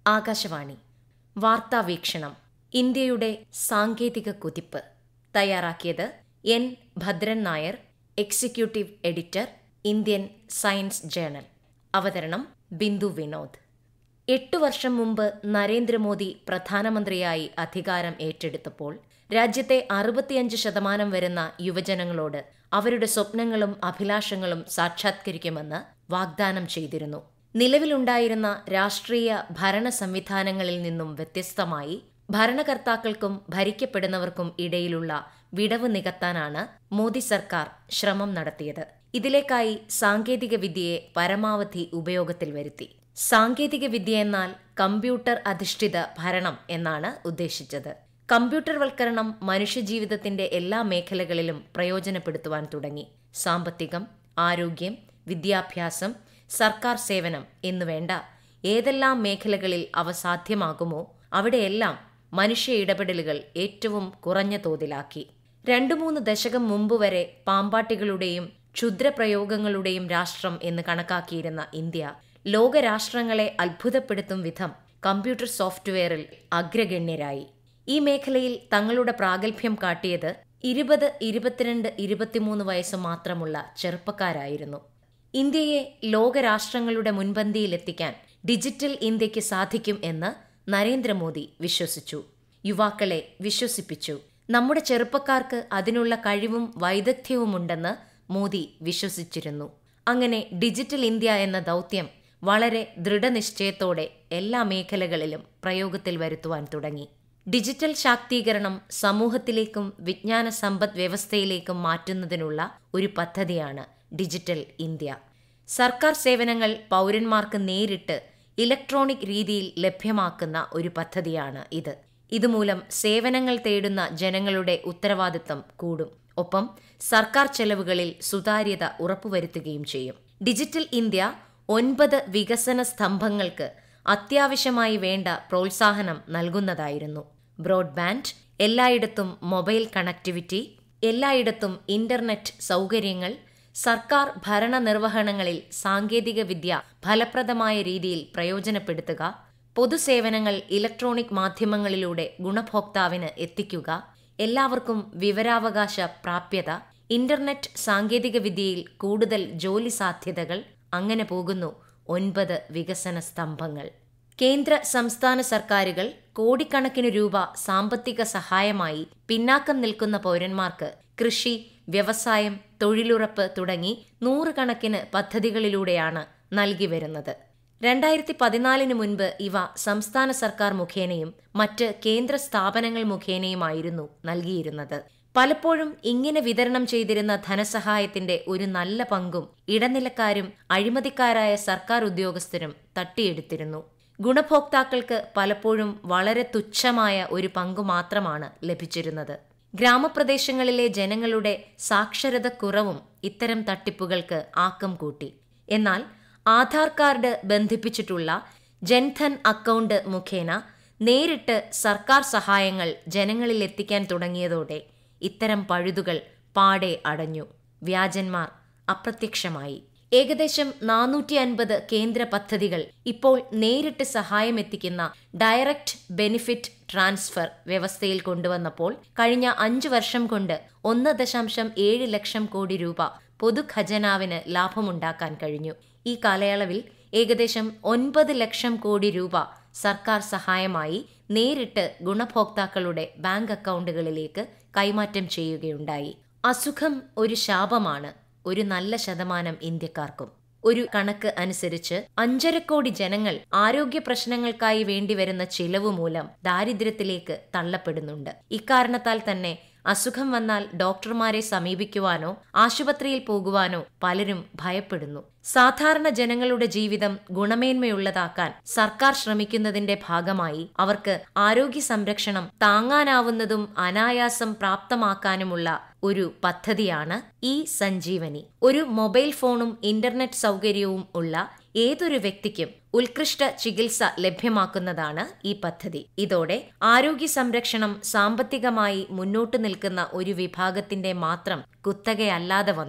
ആകാശവാണി വാർത്താ വീക്ഷണം ഇന്ത്യയുടെ സാങ്കേതിക കുതിപ്പ് തയ്യാറാക്കിയത് N Bhadran Nair executive editor Indian science journal അവതരണം ബിന്ദു വിനോദ് എട്ടു വർഷം മുമ്പ് നരേന്ദ്രമോദി പ്രധാനമന്ത്രിയായി അധികാരം ഏറ്റെടുത്തപ്പോൾ രാജ്യത്തെ അറുപത്തിയഞ്ച് ശതമാനം വരുന്ന യുവജനങ്ങളോട് അവരുടെ സ്വപ്നങ്ങളും അഭിലാഷങ്ങളും സാക്ഷാത്കരിക്കുമെന്ന് വാഗ്ദാനം ചെയ്തിരുന്നു നിലവിലുണ്ടായിരുന്ന രാഷ്ട്രീയ ഭരണ സംവിധാനങ്ങളിൽ നിന്നും വ്യത്യസ്തമായി ഭരണകർത്താക്കൾക്കും ഭരിക്കപ്പെടുന്നവർക്കും ഇടയിലുള്ള വിടവ് നികത്താനാണ് മോദി സർക്കാർ ശ്രമം നടത്തിയത് ഇതിലേക്കായി സാങ്കേതിക വിദ്യയെ പരമാവധി ഉപയോഗത്തിൽ വരുത്തി സാങ്കേതിക വിദ്യ എന്നാൽ കമ്പ്യൂട്ടർ അധിഷ്ഠിത ഭരണം എന്നാണ് ഉദ്ദേശിച്ചത് കമ്പ്യൂട്ടർവൽക്കരണം മനുഷ്യജീവിതത്തിന്റെ എല്ലാ മേഖലകളിലും പ്രയോജനപ്പെടുത്തുവാൻ തുടങ്ങി സാമ്പത്തികം ആരോഗ്യം വിദ്യാഭ്യാസം സർക്കാർ സേവനം എന്നുവേണ്ട ഏതെല്ലാം മേഖലകളിൽ അവ സാധ്യമാകുമോ അവിടെയെല്ലാം മനുഷ്യ ഇടപെടലുകൾ ഏറ്റവും കുറഞ്ഞ തോതിലാക്കി രണ്ടു മൂന്ന് ദശകം മുമ്പ് വരെ പാമ്പാട്ടികളുടെയും ക്ഷുദ്രപ്രയോഗങ്ങളുടെയും രാഷ്ട്രം എന്ന് കണക്കാക്കിയിരുന്ന ഇന്ത്യ ലോകരാഷ്ട്രങ്ങളെ അത്ഭുതപ്പെടുത്തും വിധം കമ്പ്യൂട്ടർ സോഫ്റ്റ്വെയറിൽ അഗ്രഗണ്യരായി ഈ മേഖലയിൽ തങ്ങളുടെ പ്രാഗൽഭ്യം കാട്ടിയത് ഇരുപത് ഇരുപത്തിരണ്ട് ഇരുപത്തിമൂന്ന് വയസ്സ് മാത്രമുള്ള ചെറുപ്പക്കാരായിരുന്നു ഇന്ത്യയെ ലോകരാഷ്ട്രങ്ങളുടെ മുൻപന്തിയിലെത്തിക്കാൻ ഡിജിറ്റൽ ഇന്ത്യക്ക് സാധിക്കും എന്ന് നരേന്ദ്രമോദി വിശ്വസിച്ചു യുവാക്കളെ വിശ്വസിപ്പിച്ചു നമ്മുടെ ചെറുപ്പക്കാർക്ക് അതിനുള്ള കഴിവും വൈദഗ്ധ്യവുമുണ്ടെന്ന് മോദി വിശ്വസിച്ചിരുന്നു അങ്ങനെ ഡിജിറ്റൽ ഇന്ത്യ എന്ന ദൗത്യം വളരെ ദൃഢനിശ്ചയത്തോടെ എല്ലാ മേഖലകളിലും പ്രയോഗത്തിൽ വരുത്തുവാൻ തുടങ്ങി ഡിജിറ്റൽ ശാക്തീകരണം സമൂഹത്തിലേക്കും വിജ്ഞാന സമ്പദ് വ്യവസ്ഥയിലേക്കും മാറ്റുന്നതിനുള്ള ഒരു പദ്ധതിയാണ് ഡിജിറ്റൽ ഇന്ത്യ സർക്കാർ സേവനങ്ങൾ പൗരന്മാർക്ക് നേരിട്ട് ഇലക്ട്രോണിക് രീതിയിൽ ലഭ്യമാക്കുന്ന ഒരു പദ്ധതിയാണ് ഇത് ഇതുമൂലം സേവനങ്ങൾ തേടുന്ന ജനങ്ങളുടെ ഉത്തരവാദിത്തം കൂടും ഒപ്പം സർക്കാർ ചെലവുകളിൽ സുതാര്യത ഉറപ്പുവരുത്തുകയും ചെയ്യും ഡിജിറ്റൽ ഇന്ത്യ ഒൻപത് വികസന സ്തംഭങ്ങൾക്ക് അത്യാവശ്യമായി വേണ്ട പ്രോത്സാഹനം നൽകുന്നതായിരുന്നു ബ്രോഡ്ബാൻഡ് എല്ലായിടത്തും മൊബൈൽ കണക്ടിവിറ്റി എല്ലായിടത്തും ഇന്റർനെറ്റ് സൗകര്യങ്ങൾ സർക്കാർ ഭരണനിർവഹണങ്ങളിൽ സാങ്കേതിക വിദ്യ ഫലപ്രദമായ രീതിയിൽ പ്രയോജനപ്പെടുത്തുക പൊതുസേവനങ്ങൾ ഇലക്ട്രോണിക് മാധ്യമങ്ങളിലൂടെ ഗുണഭോക്താവിന് എത്തിക്കുക എല്ലാവർക്കും വിവരാവകാശ പ്രാപ്യത ഇന്റർനെറ്റ് സാങ്കേതികവിദ്യയിൽ കൂടുതൽ ജോലി സാധ്യതകൾ അങ്ങനെ പോകുന്നു ഒൻപത് വികസന സ്തംഭങ്ങൾ കേന്ദ്ര സംസ്ഥാന സർക്കാരുകൾ കോടിക്കണക്കിന് രൂപ സാമ്പത്തിക സഹായമായി പിന്നാക്കം നിൽക്കുന്ന പൗരന്മാർക്ക് കൃഷി വ്യവസായം തൊഴിലുറപ്പ് തുടങ്ങി നൂറുകണക്കിന് പദ്ധതികളിലൂടെയാണ് നൽകി വരുന്നത് രണ്ടായിരത്തി പതിനാലിന് മുൻപ് ഇവ സംസ്ഥാന സർക്കാർ മുഖേനയും മറ്റ് കേന്ദ്ര സ്ഥാപനങ്ങൾ മുഖേനയുമായിരുന്നു നൽകിയിരുന്നത് പലപ്പോഴും ഇങ്ങനെ വിതരണം ചെയ്തിരുന്ന ധനസഹായത്തിന്റെ ഒരു നല്ല പങ്കും ഇടനിലക്കാരും അഴിമതിക്കാരായ സർക്കാർ ഉദ്യോഗസ്ഥരും തട്ടിയെടുത്തിരുന്നു ഗുണഭോക്താക്കൾക്ക് പലപ്പോഴും വളരെ തുച്ഛമായ ഒരു പങ്കു മാത്രമാണ് ലഭിച്ചിരുന്നത് ഗ്രാമപ്രദേശങ്ങളിലെ ജനങ്ങളുടെ സാക്ഷരത കുറവും ഇത്തരം തട്ടിപ്പുകൾക്ക് ആക്കം കൂട്ടി എന്നാൽ ആധാർ കാർഡ് ബന്ധിപ്പിച്ചിട്ടുള്ള ജൻധൻ അക്കൗണ്ട് മുഖേന നേരിട്ട് സർക്കാർ സഹായങ്ങൾ ജനങ്ങളിൽ എത്തിക്കാൻ തുടങ്ങിയതോടെ ഇത്തരം പഴുതുകൾ പാടെ അടഞ്ഞു വ്യാജന്മാർ അപ്രത്യക്ഷമായി ഏകദേശം നാനൂറ്റി അൻപത് കേന്ദ്ര പദ്ധതികൾ ഇപ്പോൾ നേരിട്ട് സഹായം എത്തിക്കുന്ന ഡയറക്റ്റ് ബെനിഫിറ്റ് ട്രാൻസ്ഫർ വ്യവസ്ഥയിൽ കൊണ്ടുവന്നപ്പോൾ കഴിഞ്ഞ അഞ്ചു വർഷം കൊണ്ട് ഒന്ന് ദശാംശം ഏഴ് ലക്ഷം കോടി രൂപ പൊതുഖജനാവിന് ലാഭമുണ്ടാക്കാൻ കഴിഞ്ഞു ഈ കാലയളവിൽ ഏകദേശം ഒൻപത് ലക്ഷം കോടി രൂപ സർക്കാർ സഹായമായി നേരിട്ട് ഗുണഭോക്താക്കളുടെ ബാങ്ക് അക്കൗണ്ടുകളിലേക്ക് കൈമാറ്റം ചെയ്യുകയുണ്ടായി അസുഖം ഒരു ശാപമാണ് ഒരു നല്ല ശതമാനം ഇന്ത്യക്കാർക്കും ഒരു കണക്ക് അനുസരിച്ച് അഞ്ചര കോടി ജനങ്ങൾ ആരോഗ്യ പ്രശ്നങ്ങൾക്കായി വേണ്ടിവരുന്ന ചിലവ് മൂലം ദാരിദ്ര്യത്തിലേക്ക് തള്ളപ്പെടുന്നുണ്ട് ഇക്കാരണത്താൽ തന്നെ അസുഖം വന്നാൽ ഡോക്ടർമാരെ സമീപിക്കുവാനോ ആശുപത്രിയിൽ പോകുവാനോ പലരും ഭയപ്പെടുന്നു സാധാരണ ജനങ്ങളുടെ ജീവിതം ഗുണമേന്മയുള്ളതാക്കാൻ സർക്കാർ ശ്രമിക്കുന്നതിന്റെ ഭാഗമായി അവർക്ക് ആരോഗ്യ സംരക്ഷണം താങ്ങാനാവുന്നതും അനായാസം പ്രാപ്തമാക്കാനുമുള്ള ഒരു പദ്ധതിയാണ് ഇ സഞ്ജീവനി ഒരു മൊബൈൽ ഫോണും ഇന്റർനെറ്റ് സൗകര്യവും ഉള്ള ഏതൊരു വ്യക്തിക്കും ഉത്കൃഷ്ട ചികിത്സ ലഭ്യമാക്കുന്നതാണ് ഈ പദ്ധതി ഇതോടെ ആരോഗ്യ സംരക്ഷണം സാമ്പത്തികമായി മുന്നോട്ടു നിൽക്കുന്ന ഒരു വിഭാഗത്തിന്റെ മാത്രം കുത്തകയല്ലാതെ വന്നു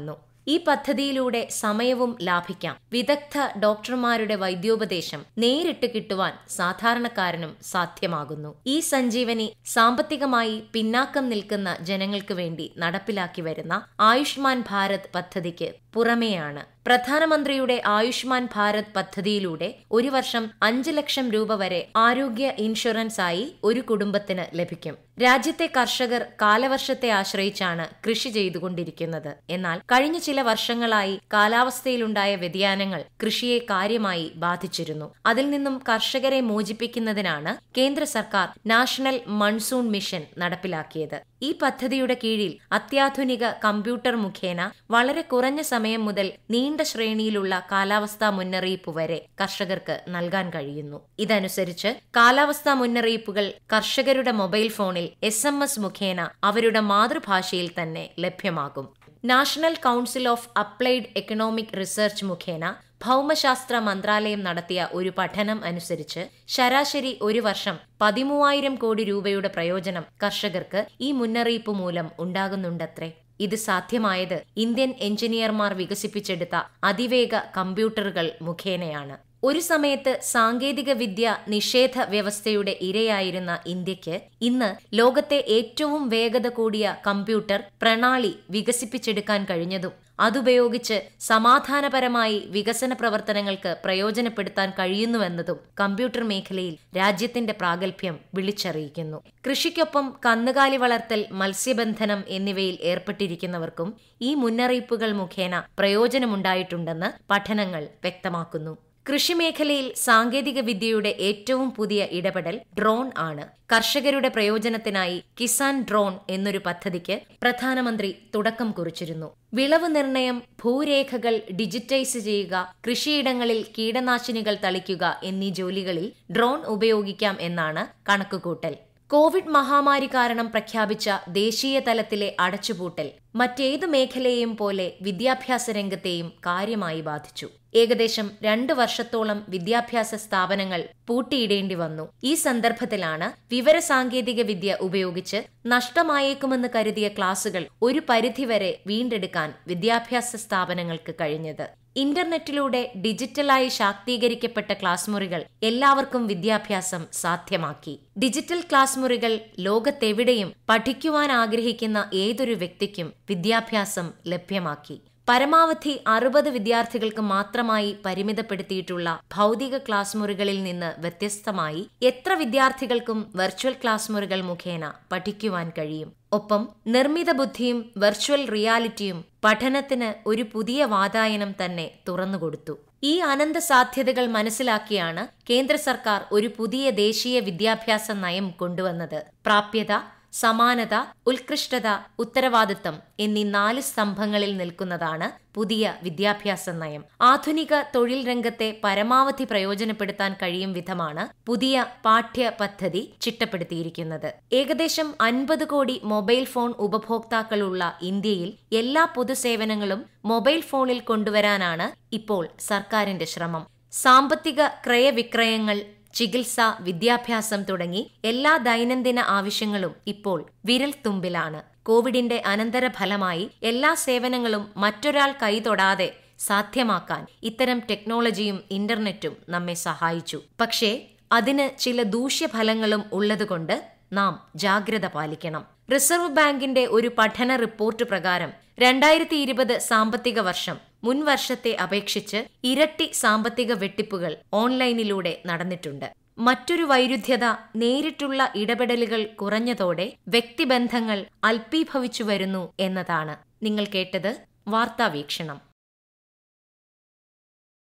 ഈ പദ്ധതിയിലൂടെ സമയവും ലാഭിക്കാം വിദഗ്ധ ഡോക്ടർമാരുടെ വൈദ്യോപദേശം നേരിട്ട് കിട്ടുവാൻ സാധാരണക്കാരനും സാധ്യമാകുന്നു ഈ സഞ്ജീവനി സാമ്പത്തികമായി പിന്നാക്കം നിൽക്കുന്ന ജനങ്ങൾക്ക് വേണ്ടി നടപ്പിലാക്കി വരുന്ന ആയുഷ്മാൻ ഭാരത് പദ്ധതിക്ക് പുറമെയാണ് പ്രധാനമന്ത്രിയുടെ ആയുഷ്മാൻ ഭാരത് പദ്ധതിയിലൂടെ ഒരു വർഷം അഞ്ച് ലക്ഷം രൂപ വരെ ആരോഗ്യ ഇൻഷുറൻസ് ആയി ഒരു കുടുംബത്തിന് ലഭിക്കും രാജ്യത്തെ കർഷകർ കാലവർഷത്തെ ആശ്രയിച്ചാണ് കൃഷി ചെയ്തുകൊണ്ടിരിക്കുന്നത് എന്നാൽ കഴിഞ്ഞ ചില വർഷങ്ങളായി കാലാവസ്ഥയിലുണ്ടായ വ്യതിയാനങ്ങൾ കൃഷിയെ കാര്യമായി ബാധിച്ചിരുന്നു അതിൽ നിന്നും കർഷകരെ മോചിപ്പിക്കുന്നതിനാണ് കേന്ദ്ര സർക്കാർ നാഷണൽ മൺസൂൺ മിഷൻ നടപ്പിലാക്കിയത് ഈ പദ്ധതിയുടെ കീഴിൽ അത്യാധുനിക കമ്പ്യൂട്ടർ മുഖേന വളരെ കുറഞ്ഞ സമയം മുതൽ നീണ്ട ശ്രേണിയിലുള്ള കാലാവസ്ഥാ മുന്നറിയിപ്പ് വരെ കർഷകർക്ക് നൽകാൻ കഴിയുന്നു ഇതനുസരിച്ച് കാലാവസ്ഥാ മുന്നറിയിപ്പുകൾ കർഷകരുടെ മൊബൈൽ ഫോണിൽ എസ് എം എസ് മുഖേന അവരുടെ മാതൃഭാഷയിൽ തന്നെ ലഭ്യമാകും national council of applied economic research മുഖേന ഭൗമശാസ്ത്ര മന്ത്രാലയം നടത്തിയ ഒരു പഠനം അനുസരിച്ച് ശരാശരി ഒരു വർഷം പതിമൂവായിരം കോടി രൂപയുടെ പ്രയോജനം കർഷകർക്ക് ഈ മുന്നറിയിപ്പ് മൂലം ഉണ്ടാകുന്നുണ്ടത്രേ ഇത് സാധ്യമായത് ഇന്ത്യൻ എഞ്ചിനീയർമാർ വികസിപ്പിച്ചെടുത്ത അതിവേഗ കമ്പ്യൂട്ടറുകൾ മുഖേനയാണ് ഒരു സമയത്ത് സാങ്കേതിക വിദ്യ നിഷേധ വ്യവസ്ഥയുടെ ഇരയായിരുന്ന ഇന്ത്യക്ക് ഇന്ന് ലോകത്തെ ഏറ്റവും വേഗത കൂടിയ കമ്പ്യൂട്ടർ പ്രണാളി വികസിപ്പിച്ചെടുക്കാൻ കഴിഞ്ഞതും അതുപയോഗിച്ച് സമാധാനപരമായി വികസന പ്രവർത്തനങ്ങൾക്ക് പ്രയോജനപ്പെടുത്താൻ കഴിയുന്നുവെന്നതും കമ്പ്യൂട്ടർ മേഖലയിൽ രാജ്യത്തിന്റെ പ്രാഗൽഭ്യം വിളിച്ചറിയിക്കുന്നു കൃഷിക്കൊപ്പം കന്നുകാലി വളർത്തൽ മത്സ്യബന്ധനം എന്നിവയിൽ ഏർപ്പെട്ടിരിക്കുന്നവർക്കും ഈ മുന്നറിയിപ്പുകൾ മുഖേന പ്രയോജനമുണ്ടായിട്ടുണ്ടെന്ന് പഠനങ്ങൾ വ്യക്തമാക്കുന്നു കൃഷിമേഖലയിൽ സാങ്കേതിക വിദ്യയുടെ ഏറ്റവും പുതിയ ഇടപെടൽ ഡ്രോൺ ആണ് കർഷകരുടെ പ്രയോജനത്തിനായി കിസാൻ ഡ്രോൺ എന്നൊരു പദ്ധതിക്ക് പ്രധാനമന്ത്രി തുടക്കം കുറിച്ചിരുന്നു വിളവ് നിർണയം ഭൂരേഖകൾ ഡിജിറ്റൈസ് ചെയ്യുക കൃഷിയിടങ്ങളിൽ കീടനാശിനികൾ തളിക്കുക എന്നീ ജോലികളിൽ ഡ്രോൺ ഉപയോഗിക്കാം എന്നാണ് കണക്കുകൂട്ടൽ കോവിഡ് മഹാമാരി കാരണം പ്രഖ്യാപിച്ച ദേശീയ തലത്തിലെ അടച്ചുപൂട്ടൽ മറ്റേതു മേഖലയെയും പോലെ വിദ്യാഭ്യാസ രംഗത്തെയും കാര്യമായി ബാധിച്ചു ഏകദേശം രണ്ടു വർഷത്തോളം വിദ്യാഭ്യാസ സ്ഥാപനങ്ങൾ പൂട്ടിയിടേണ്ടി വന്നു ഈ സന്ദർഭത്തിലാണ് വിവരസാങ്കേതിക വിദ്യ ഉപയോഗിച്ച് നഷ്ടമായേക്കുമെന്ന് കരുതിയ ക്ലാസുകൾ ഒരു പരിധിവരെ വീണ്ടെടുക്കാൻ വിദ്യാഭ്യാസ സ്ഥാപനങ്ങൾക്ക് കഴിഞ്ഞത് ഇന്റർനെറ്റിലൂടെ ഡിജിറ്റലായി ശാക്തീകരിക്കപ്പെട്ട ക്ലാസ് മുറികൾ എല്ലാവർക്കും വിദ്യാഭ്യാസം സാധ്യമാക്കി ഡിജിറ്റൽ ക്ലാസ് മുറികൾ ലോകത്തെവിടെയും പഠിക്കുവാൻ ആഗ്രഹിക്കുന്ന ഏതൊരു വ്യക്തിക്കും വിദ്യാഭ്യാസം ലഭ്യമാക്കി പരമാവധി അറുപത് വിദ്യാർത്ഥികൾക്ക് മാത്രമായി പരിമിതപ്പെടുത്തിയിട്ടുള്ള ഭൗതിക ക്ലാസ് മുറികളിൽ നിന്ന് വ്യത്യസ്തമായി എത്ര വിദ്യാർത്ഥികൾക്കും വെർച്വൽ ക്ലാസ് മുറികൾ മുഖേന പഠിക്കുവാൻ കഴിയും ഒപ്പം നിർമ്മിത ബുദ്ധിയും വെർച്വൽ റിയാലിറ്റിയും പഠനത്തിന് ഒരു പുതിയ വാതായനം തന്നെ തുറന്നുകൊടുത്തു ഈ അനന്ത സാധ്യതകൾ മനസ്സിലാക്കിയാണ് കേന്ദ്ര സർക്കാർ ഒരു പുതിയ ദേശീയ വിദ്യാഭ്യാസ നയം കൊണ്ടുവന്നത് പ്രാപ്യത സമാനത ഉത്കൃഷ്ടത ഉത്തരവാദിത്തം എന്നീ നാല് സ്തംഭങ്ങളിൽ നിൽക്കുന്നതാണ് പുതിയ വിദ്യാഭ്യാസ നയം ആധുനിക തൊഴിൽ രംഗത്തെ പരമാവധി പ്രയോജനപ്പെടുത്താൻ കഴിയും വിധമാണ് പുതിയ പാഠ്യ പദ്ധതി ചിട്ടപ്പെടുത്തിയിരിക്കുന്നത് ഏകദേശം അൻപത് കോടി മൊബൈൽ ഫോൺ ഉപഭോക്താക്കളുള്ള ഇന്ത്യയിൽ എല്ലാ പൊതുസേവനങ്ങളും മൊബൈൽ ഫോണിൽ കൊണ്ടുവരാനാണ് ഇപ്പോൾ സർക്കാരിന്റെ ശ്രമം സാമ്പത്തിക ക്രയവിക്രയങ്ങൾ ചികിത്സ വിദ്യാഭ്യാസം തുടങ്ങി എല്ലാ ദൈനംദിന ആവശ്യങ്ങളും ഇപ്പോൾ വിരൽ തുമ്പിലാണ് കോവിഡിന്റെ അനന്തരഫലമായി എല്ലാ സേവനങ്ങളും മറ്റൊരാൾ കൈതൊടാതെ സാധ്യമാക്കാൻ ഇത്തരം ടെക്നോളജിയും ഇന്റർനെറ്റും നമ്മെ സഹായിച്ചു പക്ഷേ അതിന് ചില ദൂഷ്യഫലങ്ങളും ഉള്ളതുകൊണ്ട് നാം ജാഗ്രത പാലിക്കണം റിസർവ് ബാങ്കിന്റെ ഒരു പഠന റിപ്പോർട്ട് പ്രകാരം രണ്ടായിരത്തി ഇരുപത് സാമ്പത്തിക വർഷം മുൻ വർഷത്തെ അപേക്ഷിച്ച് ഇരട്ടി സാമ്പത്തിക വെട്ടിപ്പുകൾ ഓൺലൈനിലൂടെ നടന്നിട്ടുണ്ട് മറ്റൊരു വൈരുദ്ധ്യത നേരിട്ടുള്ള ഇടപെടലുകൾ കുറഞ്ഞതോടെ വ്യക്തിബന്ധങ്ങൾ അൽപീഭവിച്ചു വരുന്നു എന്നതാണ് നിങ്ങൾ കേട്ടത് വാർത്താവീക്ഷണം